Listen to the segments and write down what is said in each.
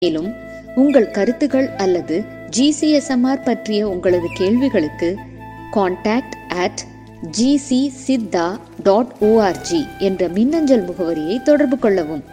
மேலும் உங்கள் கருத்துகள் அல்லது ஜிசிஎஸ்எம்ஆர் பற்றிய உங்களது கேள்விகளுக்கு contact at GC Siddha dot ORG என்ற மின்னஞ்சல் முகவரியை தொடர்பு கொள்ளவும்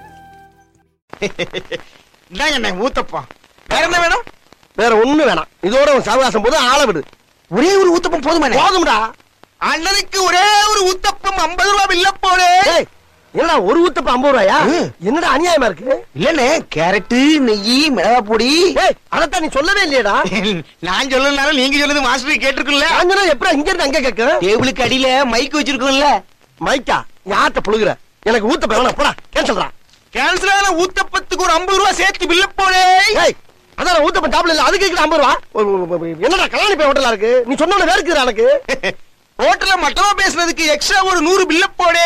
இந்தாங்க அண்ணே, ஊத்தப்பம் வேற என்ன வேணும் வேற ஒண்ணு வேணாம் இதோட உன் சாவகாசம் போது ஆள விடு ஒரே ஒரு ஊத்தப்பம் போதுமா போதும்டா அண்ணனுக்கு ஒரே ஒரு ஊத்தப்பம் ஐம்பது ரூபாய் பில்ல போடு ஏய் என்னடா ஒரு ஊத்தப்ப ஐம்பது ரூபாயா ம். என்னடா அநியாயமா இருக்கு இல்லண்ணே கேரட்டு நெய் மிளகா பொடி ஏய் அதத்தான் நீ சொல்லவே இல்லையடா நான் சொல்லனாலும் நீங்க சொல்லுது மாஸ்டர் கேட்டிருக்குல்ல நான் சொன்னா எப்படா இங்க இருந்து அங்க கேட்க டேபிளுக்கு அடியில மைக் வச்சிருக்கோம்ல மைக்கா யார்கிட்ட புழுகுற எனக்கு ஊத்தப்ப வேணாம் போடா கேன்சல்டா கேன்சல் ஆன ஊத்தப்பத்துக்கு ஒரு ஐம்பது ரூபாய் சேர்த்து பில்ல போடு ஏய் அதான் ஊத்தப்ப டாப்ல இல்ல அதுக்கு இருக்கிற ஐம்பது ரூபா ஒரு- ஒரு- ஒரு- என்னடா கல்யாணி போய் ஹோட்டலா இருக்கு நீ சொன்ன வேர்க்குற எனக்கு ஹோட்டல்ல மட்டமா பேசுனதுக்கு எக்ஸ்ட்ரா ஒரு நூறு பில்ல போடு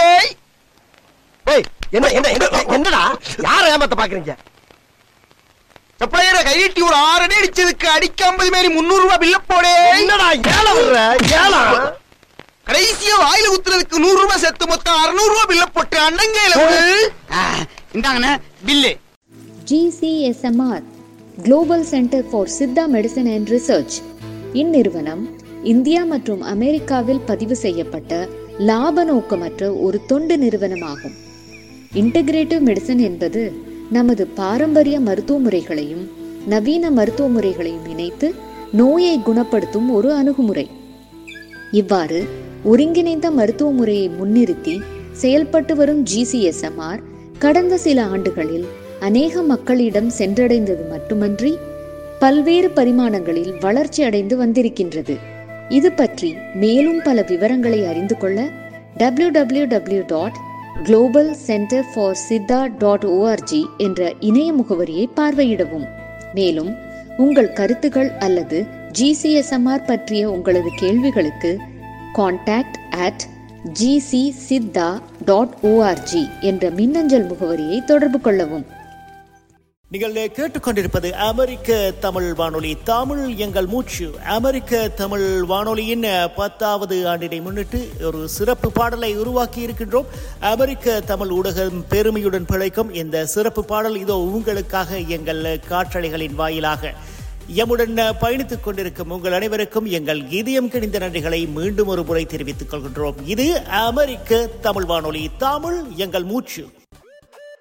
ஏய் என்ன என்ன என்ன- என்னடா யார ஏமாத்த பாக்குறீங்க சப்ளையரை கையிட்டி ஒரு ஆறு அடி அடிச்சதுக்கு அடிக்க ஐம்பது மாரி முந்நூறு ரூபாய் பில்ல போடு என்னடா ஏழை விடுற ஏழா கடைசியா வாயில குத்துறதுக்கு நூறு ரூபாய் சேர்த்து மொத்தம் அறுநூறு ரூபாய் பில்ல போட்டு அண்ணங்கையில இந்தாங்கண்ணே bill GCSMR global centre for Siddha medicine and research இந்நிறுவனம் இந்தியா மற்றும் அமெரிக்காவில் பதிவு செய்யப்பட்ட லாப நோக்கமற்ற ஒரு தொண்டு நிறுவனமாகும் இன்டகிரேட்டிவ் மெடிசன் என்பது நமது பாரம்பரிய மருத்துவ முறைகளையும் நவீன மருத்துவ முறைகளையும் இணைத்து நோயை குணப்படுத்தும் ஒரு அணுகுமுறை இவ்வாறு ஒருங்கிணைந்த மருத்துவ முறையை முன்னிறுத்தி செயல்பட்டு வரும் ஜிசிஎஸ்எம்ஆர் கடந்த சில ஆண்டுகளில் அநேக மக்களிடம் சென்றடைந்தது மட்டுமன்றி பல்வேறு பரிமாணங்களில் வளர்ச்சி அடைந்து வந்திருக்கின்றது இது பற்றி மேலும் பல விவரங்களை அறிந்து கொள்ள W W W dot global centre for Siddha dot ORG என்ற இணைய முகவரியை பார்வையிடவும் மேலும் உங்கள் கருத்துகள் அல்லது ஜிசிஎஸ்எம்ஆர் பற்றிய உங்களது கேள்விகளுக்கு contact at GC Siddha dot ORG என்ற மின்னஞ்சல் முகவரியை தொடர்பு கொள்ளவும் நீங்கள் கேட்டுக்கொண்டிருப்பது அமெரிக்க தமிழ் வானொலி தமிழ் எங்கள் மூச்சு அமெரிக்க தமிழ் வானொலியின் பத்தாவது ஆண்டினை முன்னிட்டு ஒரு சிறப்பு பாடலை உருவாக்கி இருக்கின்றோம் அமெரிக்க தமிழ் ஊடகம் பெருமையுடன் பிழைக்கும் இந்த சிறப்பு பாடல் இதோ உங்களுக்காக எங்கள் காற்றலைகளின் வாயிலாக எம்முடன் பயணித்துக் கொண்டிருக்கும் உங்கள் அனைவருக்கும் எங்கள் இதயம் கிணிந்த நன்றிகளை மீண்டும் ஒரு முறை தெரிவித்துக் கொள்கின்றோம் இது அமெரிக்க தமிழ் வானொலி தமிழ் எங்கள் மூச்சு